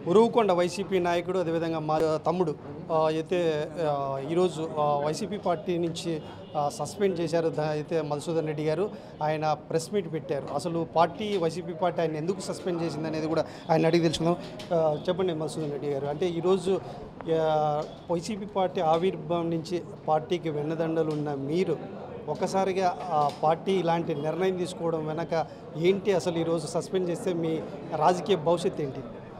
ఉరువుకొండ YCP నాయకుడు అదేవిధంగా మా తమ్ముడు ఆ, అయితే ఆ, ఈరోజు ఆ, వైసీపీ పార్టీ నుంచి ఆ, సస్పెండ్ చేశారు దా- అయితే మధుసూదన్ రెడ్డి గారు ఆయన ప్రెస్ మీట్ పెట్టారు అసలు పార్టీ వైసీపీ పార్టీ ఆయన ఎందుకు సస్పెండ్ చేసింది అనేది కూడా ఆయన అడిగి తెలుసుకుందాం ఆ, చెప్పండి మధుసూదన్ రెడ్డి గారు అంటే ఈరోజు ఆ, వైసీపీ పార్టీ ఆవిర్భావం నుంచి పార్టీకి వెన్నదండలు ఉన్న మీరు ఒక్కసారిగా ఆ పార్టీ ఇలాంటి నిర్ణయం తీసుకోవడం వెనక ఏంటి అసలు ఈరోజు సస్పెండ్ చేస్తే మీ రాజకీయ భవిష్యత్తు ఏంటి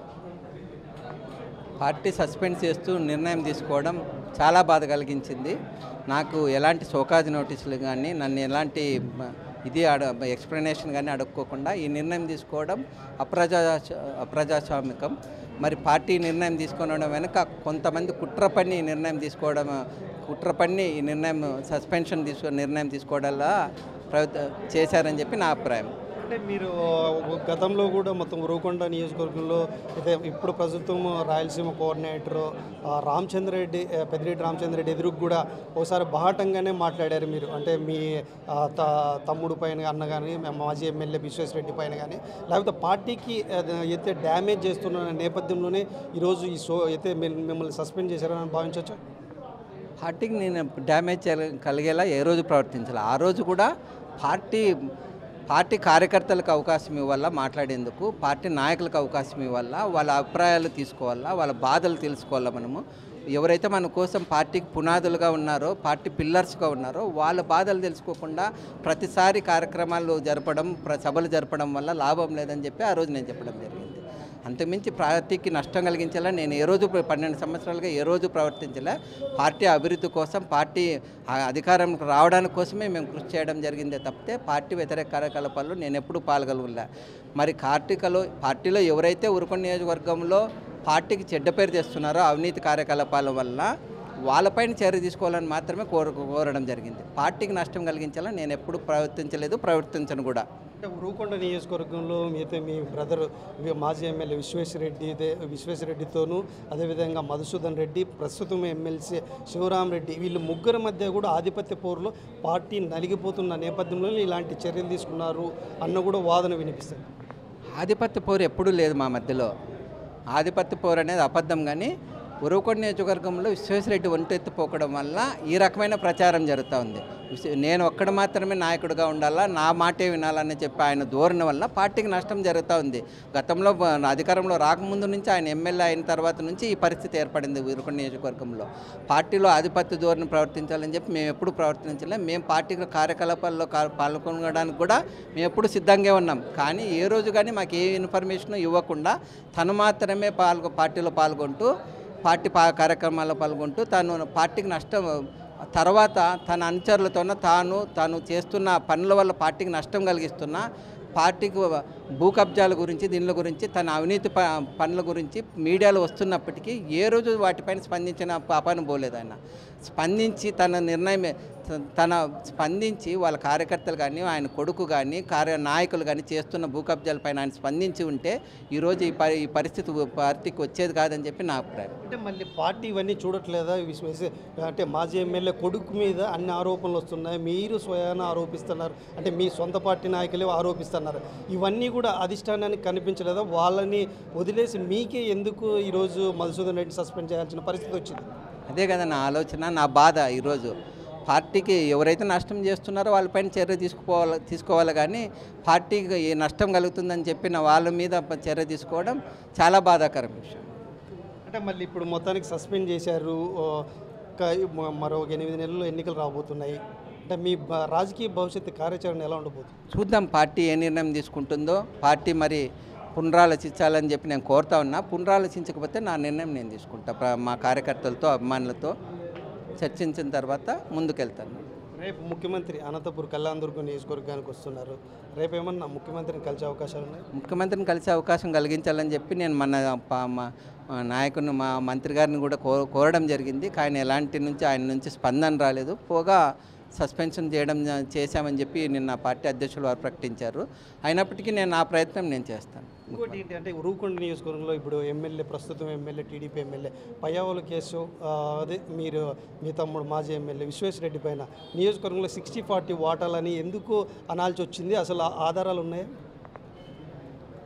పార్టీ సస్పెండ్ చేస్తూ నిర్ణయం తీసుకోవడం చాలా బాధ కలిగించింది నాకు ఎలాంటి సోకాజ్ నోటీసులు కానీ నన్ను ఎలాంటి మ, ఇది అడ ఎక్స్ప్లెనేషన్ కానీ అడుక్కోకుండా ఈ నిర్ణయం తీసుకోవడం అప్రజా అప్రజాస్వామికం మరి పార్టీ నిర్ణయం తీసుకోవడం వెనుక కొంతమంది కుట్ర పన్ని ఈ నిర్ణయం తీసుకోవడం కుట్ర పన్ని ఈ నిర్ణయం సస్పెన్షన్ తీసుకో నిర్ణయం తీసుకోవడంలా ప్రభుత్వ చేశారని చెప్పి నా అభిప్రాయం అంటే మీరు గతంలో కూడా మొత్తం ఉరవకొండ నియోజకవర్గంలో అయితే ఇప్పుడు ప్రస్తుతం రాయలసీమ కోఆర్డినేటర్ రామచంద్రరెడ్డి ఆ, పెద్దిరెడ్డి రామచంద్రరెడ్డి ఎదురుకు కూడా ఒకసారి బాహటంగానే మాట్లాడారు మీరు అంటే మీ ఆ, త- తమ్ముడు పైన అన్న కానీ మాజీ ఎమ్మెల్యే విశ్వేశ్వరరెడ్డి పైన కానీ లేకపోతే పార్టీకి ఆ, అయితే డ్యామేజ్ చేస్తున్న నేపథ్యంలోనే ఈరోజు ఈ షో అయితే మిమ్- మిమ్మల్ని సస్పెండ్ చేశారని భావించవచ్చు పార్టీకి నేను డ్యామేజ్ చేయ- కలిగేలా ఏ రోజు ప్రవర్తించాలి ఆ రోజు కూడా పార్టీ పార్టీ కార్యకర్తలకు అవకాశం ఇవ్వాలా మాట్లాడేందుకు పార్టీ నాయకులకు అవకాశం ఇవ్వాలా వాళ్ళ అభిప్రాయాలు తీసుకోవాలా వాళ్ళ బాధలు తెలుసుకోవాలా మనము ఎవరైతే మన కోసం పార్టీకి పునాదులుగా ఉన్నారో పార్టీ పిల్లర్స్గా ఉన్నారో వాళ్ళ బాధలు తెలుసుకోకుండా ప్రతిసారి కార్యక్రమాలు జరపడం ప్ర- సభలు జరపడం వల్ల లాభం లేదని చెప్పి ఆ రోజు నేను చెప్పడం జరిగింది అంతకుమించి పార్టీకి నష్టం కలిగించేలా నేను ఏ రోజు పన్నెండు సంవత్సరాలుగా ఏ రోజు ప్రవర్తించలే పార్టీ అభివృద్ధి కోసం పార్టీ ఆ అధికారంకి రావడానికి కోసమే మేము కృషి చేయడం జరిగిందే తప్పితే పార్టీ వ్యతిరేక కార్యకలాపాల్లో నేను ఎప్పుడూ పాల్గొనలే మరి కార్తీకలో పార్టీలో ఎవరైతే ఉరుకొండ నియోజకవర్గంలో పార్టీకి చెడ్డ పేరు తెస్తున్నారో అవినీతి కార్యకలాపాల వల్ల వాళ్ళపైన చర్య తీసుకోవాలని మాత్రమే కోర కోరడం జరిగింది పార్టీకి నష్టం కలిగించాలని నేను ఎప్పుడు ప్రవర్తించలేదు ప్రవర్తించను కూడా అంటే ఉరుకొండ నియోజకవర్గంలో అయితే మీ బ్రదర్ మాజీ ఎమ్మెల్యే విశ్వేశ్వరరెడ్డి విశ్వేశ్వరరెడ్డితోనూ అదేవిధంగా మధుసూదన్ రెడ్డి ప్రస్తుతం ఎమ్మెల్సీ శివరాం రెడ్డి వీళ్ళు ముగ్గురు మధ్య కూడా ఆధిపత్య పోరులో పార్టీ నలిగిపోతున్న నేపథ్యంలో ఇలాంటి చర్యలు తీసుకున్నారు అన్న కూడా వాదన వినిపిస్తుంది ఆధిపత్య పోరు ఎప్పుడూ లేదు మా మధ్యలో ఆధిపత్య పోరు అనేది అబద్ధం కానీ ఉరవకొండ నియోజకవర్గంలో విశ్వేశ్వరరెడ్డి ఒంటెత్తిపోకడం వల్ల ఈ రకమైన ప్రచారం జరుగుతూ ఉంది విశ్వ- నేను ఒక్కడ మాత్రమే నాయకుడిగా ఉండాలా నా మాటే వినాలని చెప్పి ఆయన ధోరణి వల్ల పార్టీకి నష్టం జరుగుతూ ఉంది గతంలో బ- అధికారంలో రాకముందు నుంచి ఆయన ఎమ్మెల్యే అయిన తర్వాత నుంచి ఈ పరిస్థితి ఏర్పడింది ఉరవకొండ నియోజకవర్గంలో పార్టీలో ఆధిపత్య ధోరణి ప్రవర్తించాలని చెప్పి మేము ఎప్పుడు ప్రవర్తించలేం మేము పార్టీ కార్యకలాపాల్లో కా- పాల్గొనడానికి కూడా మేము ఎప్పుడు సిద్ధంగా ఉన్నాం కానీ ఏ రోజు కానీ మాకు ఏ ఇన్ఫర్మేషన్ ఇవ్వకుండా తను మాత్రమే పాల్గొ పార్టీలో పాల్గొంటూ పార్టీ పా కార్యక్రమాల్లో పాల్గొంటూ తను పార్టీకి నష్టం తర్వాత తన అనుచరులతోన తాను తాను చేస్తున్న పనుల వల్ల పార్టీకి నష్టం కలిగిస్తున్న పార్టీకి భూ కబ్జాల గురించి దీనిల గురించి తన అవినీతి ప పనుల గురించి మీడియాలో వస్తున్నప్పటికీ ఏ రోజు వాటిపైన స్పందించిన పాపాను పోలేదు ఆయన స్పందించి తన నిర్ణయం తన స్పందించి వాళ్ళ కార్యకర్తలు కానీ ఆయన కొడుకు కానీ కార్య నాయకులు కానీ చేస్తున్న భూ కబ్జాలపైన ఆయన స్పందించి ఉంటే ఈరోజు ఈ పరి ఈ పరిస్థితి పార్టీకి వచ్చేది కాదని చెప్పి నా అభిప్రాయం అంటే మళ్ళీ పార్టీ ఇవన్నీ చూడట్లేదా విశ్వేశ్వ అంటే మాజీ ఎమ్మెల్యే కొడుకు మీద అన్ని ఆరోపణలు వస్తున్నాయి మీరు స్వయాన ఆరోపిస్తున్నారు అంటే మీ సొంత పార్టీ నాయకులే ఆరోపిస్తున్నారు ఇవన్నీ కూడా అధిష్టానానికి కనిపించలేదా వాళ్ళని వదిలేసి మీకే ఎందుకు ఈరోజు మధుసూదన్ రెడ్డి సస్పెండ్ చేయాల్సిన పరిస్థితి వచ్చింది అదే కదా నా ఆలోచన నా బాధ ఈరోజు పార్టీకి ఎవరైతే నష్టం చేస్తున్నారో వాళ్ళపైన చర్య తీసుకుపోవాలి తీసుకోవాలి కానీ పార్టీకి ఏ నష్టం కలుగుతుందని చెప్పిన వాళ్ళ మీద చర్య తీసుకోవడం చాలా బాధాకరం విషయం అంటే మళ్ళీ ఇప్పుడు మొత్తానికి సస్పెండ్ చేశారు ఓ, ఇంకా మ- మరో ఒక ఎనిమిది నెలల్లో ఎన్నికలు రాబోతున్నాయి అంటే మీ బ- రాజకీయ భవిష్యత్తు కార్యాచరణ ఎలా ఉండబోతుంది చూద్దాం పార్టీ ఏ నిర్ణయం తీసుకుంటుందో పార్టీ మరి పునరాలోచించాలని చెప్పి నేను కోరుతా ఉన్నా పునరాలోచించకపోతే నా నిర్ణయం నేను తీసుకుంటా ప్ర- మా కార్యకర్తలతో అభిమానులతో చర్చించిన తర్వాత ముందుకెళ్తాను రేపు ముఖ్యమంత్రి అనంతపూర్ కళ్యాణదుర్గం నియోజకవర్గానికి వస్తున్నారు రేపు ఏమన్నా ముఖ్యమంత్రిని కలిసే అవకాశాలు ఉన్నాయి ముఖ్యమంత్రిని కలిసే అవకాశం కలిగించాలని చెప్పి నేను మన ప- మా మా నాయకుని మా మంత్రి గారిని కూడా కో కోరడం జరిగింది కానీ ఎలాంటి నుంచి ఆయన నుంచి స్పందన రాలేదు పోగా సస్పెన్షన్ చేయడం జ- చేశామని చెప్పి నిన్న పార్టీ అధ్యక్షులు వారు ప్రకటించారు అయినప్పటికీ నేను నా ప్రయత్నం నేను చేస్తాను ఇంకోటి ఏంటి అంటే రూకొండ నియోజకవర్గంలో ఇప్పుడు ఎమ్మెల్యే ప్రస్తుతం ఎమ్మెల్యే టీడీపీ ఎమ్మెల్యే పయ్యావుల కేసు ఆ, అదే మీరు మీ తమ్ముడు మాజీ ఎమ్మెల్యే విశ్వేశ్వరరెడ్డి పైన నియోజకవర్గంలో సిక్స్టీ ఫార్టీ వాటాలని ఎందుకు అనాల్సి వచ్చింది అసలు ఆ ఆధారాలు ఉన్నాయా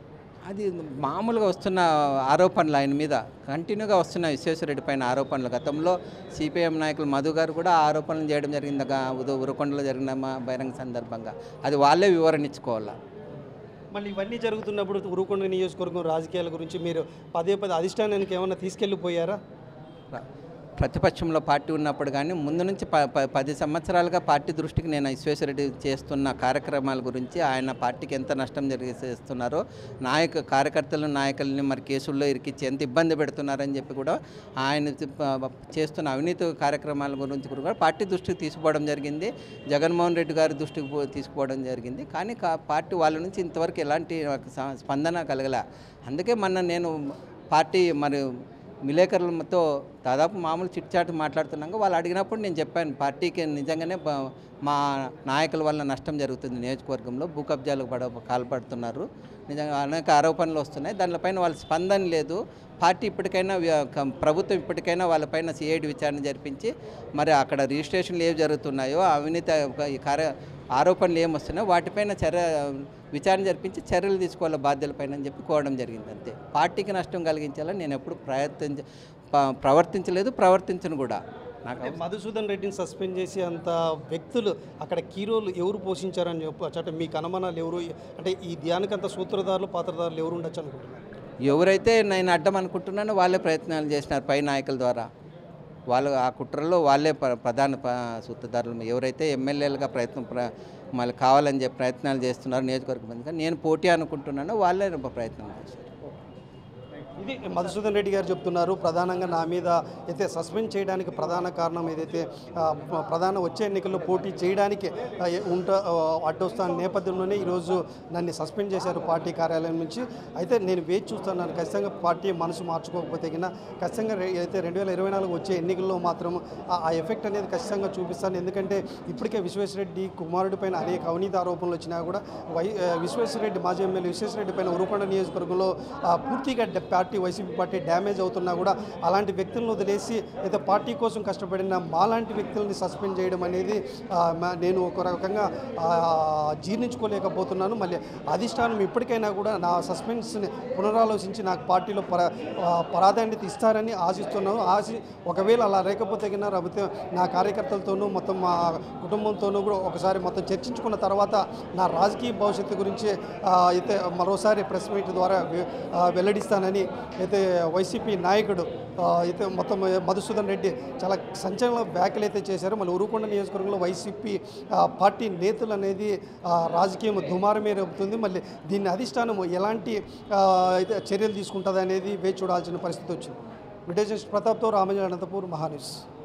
అది మామూలుగా వస్తున్న ఆరోపణలు ఆయన మీద కంటిన్యూగా వస్తున్న విశ్వేశ్వరరెడ్డి పైన ఆరోపణలు గతంలో సిపిఎం నాయకులు మధు గారు కూడా ఆ ఆరోపణలు చేయడం జరిగింది ఒక ఉద ఉరకొండలో జరిగిన మా బహిరంగ సందర్భంగా అది వాళ్ళే వివరణ ఇచ్చుకోవాలా మళ్ళీ ఇవన్నీ జరుగుతున్నప్పుడు ఉరుకొండ నియోజకవర్గం రాజకీయాల గురించి మీరు పదే పదే అధిష్టానానికి ఏమైనా తీసుకెళ్ళిపోయారా ప్ర- ప్రతిపక్షంలో పార్టీ ఉన్నప్పుడు కానీ ముందు నుంచి ప ప- పది సంవత్సరాలుగా పార్టీ దృష్టికి నేను విశ్వేశ్వరరెడ్డి చేస్తున్న కార్యక్రమాల గురించి ఆయన పార్టీకి ఎంత నష్టం జరిగి చేస్తున్నారో నాయక కార్యకర్తలు నాయకుల్ని మరి కేసుల్లో ఇరికిచ్చి ఎంత ఇబ్బంది పెడుతున్నారని చెప్పి కూడా ఆయన తి- ప- చేస్తున్న అవినీతి కార్యక్రమాల గురించి కూడా పార్టీ దృష్టికి తీసుకుపోవడం జరిగింది జగన్మోహన్ రెడ్డి గారి దృష్టికి పో- తీసుకుపోవడం జరిగింది కానీ కా- పార్టీ వాళ్ళ నుంచి ఇంతవరకు ఎలాంటి ఒక స- స్పందన కలగల అందుకే మొన్న నేను పార్టీ మరి విలేకరులతో దాదాపు మామూలు చిట్చాట్ మాట్లాడుతున్నాక వాళ్ళు అడిగినప్పుడు నేను చెప్పాను పార్టీకి నిజంగానే బ- మా నాయకుల వల్ల నష్టం జరుగుతుంది నియోజకవర్గంలో భూ కబ్జాలకు పడ కాల్పడుతున్నారు నిజంగా అనేక ఆరోపణలు వస్తున్నాయి దానిపైన వాళ్ళ స్పందన లేదు పార్టీ ఇప్పటికైనా వ్య- కం- ప్రభుత్వం ఇప్పటికైనా వాళ్ళపైన సిఐడి విచారణ జరిపించి మరి అక్కడ రిజిస్ట్రేషన్లు ఏవి జరుగుతున్నాయో అవినీతి ఈ కార్య ఆరోపణలు ఏమి వస్తున్నాయో వాటిపైన చర్య విచారణ జరిపించి చర్యలు తీసుకోవాలి బాధ్యులపైన అని చెప్పి కోవడం జరిగింది అంతే పార్టీకి నష్టం కలిగించాలని నేను ఎప్పుడు ప్రయత్నించ ప- ప్రవర్తించలేదు ప్రవర్తించను కూడా నాకు అంటే మధుసూదన్ రెడ్డిని సస్పెండ్ చేసి అంత వ్యక్తులు అక్కడ కీరోలు ఎవరు పోషించారని చెప్పచ్చు అంటే మీకు అనుమానాలు ఎవరు అంటే ఈ ధ్యానికి అంత సూత్రధారులు పాత్రధారులు ఎవరు ఉండొచ్చు అనుకుంటున్నారు ఎవరైతే నేను అడ్డం అనుకుంటున్నానో వాళ్ళే ప్రయత్నాలు చేసినారు పై నాయకుల ద్వారా వాళ్ళు ఆ కుట్రలో వాళ్ళే ప్ర- ప్రధాన ప- సూత్రధారులు ఎవరైతే ఎమ్మెల్యేలుగా ప్రయత్నం ప్ర మళ్ళీ కావాలని చెప్పి ప్రయత్నాలు చేస్తున్నారు నియోజకవర్గం మీద నేను పోటీ అనుకుంటున్నానో వాళ్ళే ప్రయత్నం చేస్తారు ఇది మధుసూదన్ రెడ్డి గారు చెప్తున్నారు ప్రధానంగా నా మీద అయితే సస్పెండ్ చేయడానికి ప్రధాన కారణం ఏదైతే ఆ, ప్ర- ప్రధాన వచ్చే ఎన్నికల్లో పోటీ చేయడానికి ఆ, ఏ- ఉంట ఆ, అడ్డొస్తున్న నేపథ్యంలోనే ఈరోజు నన్ను సస్పెండ్ చేశారు పార్టీ కార్యాలయం నుంచి అయితే నేను వేచి చూస్తున్నాను ఖచ్చితంగా పార్టీ మనసు మార్చుకోకపోతే కింద ఖచ్చితంగా రె- అయితే రెండు వేల ఇరవై నాలుగు వచ్చే ఎన్నికల్లో మాత్రం ఆ- ఆ ఎఫెక్ట్ అనేది ఖచ్చితంగా చూపిస్తాను ఎందుకంటే ఇప్పటికే విశ్వేశ్వరరెడ్డి కుమారుడి పైన అనేక అవినీతి ఆరోపణలు వచ్చినా కూడా వై ఆ, విశ్వేశ్వరరెడ్డి మాజీ ఎమ్మెల్యే విశ్వేశ్వరరెడ్డి పైన ఉరుకొండ నియోజకవర్గంలో ఆ, పూర్తిగా డ- పార్టీ వైసీపీ పార్టీ డ్యామేజ్ అవుతున్నా కూడా అలాంటి వ్యక్తులను వదిలేసి అయితే పార్టీ కోసం కష్టపడిన మాలాంటి వ్యక్తుల్ని సస్పెండ్ చేయడం అనేది ఆ, మా- నేను ఒక రకంగా ఆ, జీర్ణించుకోలేకపోతున్నాను మళ్ళీ అధిష్టానం ఇప్పటికైనా కూడా నా సస్పెన్స్ని పునరాలోచించి నాకు పార్టీలో పర ఆ, ప్రాధాన్యత ఇస్తారని ఆశిస్తున్నాను ఆశి ఒకవేళ అలా లేకపోతే కన్నా లేకపోతే నా కార్యకర్తలతోనూ మొత్తం మా కుటుంబంతోనూ కూడా ఒకసారి మొత్తం చర్చించుకున్న తర్వాత నా రాజకీయ భవిష్యత్తు గురించి ఆ, అయితే మరోసారి ప్రెస్ మీట్ ద్వారా వె- ఆ, వెల్లడిస్తానని అయితే వైసీపీ నాయకుడు ఆ, అయితే మొత్తం మధుసూదన్ రెడ్డి చాలా సంచలన వ్యాఖ్యలు అయితే చేశారు మళ్ళీ ఉరుకొండ నియోజకవర్గంలో వైసీపీ ఆ, పార్టీ నేతలు అనేది ఆ, రాజకీయం దుమారమే రేపుతుంది మళ్ళీ దీన్ని అధిష్టానం ఎలాంటి ఆ, అయితే చర్యలు తీసుకుంటుంది అనేది వేచి చూడాల్సిన పరిస్థితి వచ్చింది విటేజన్ ప్రతాప్తో రామజ అనంతపూర్ మహాన్యూస్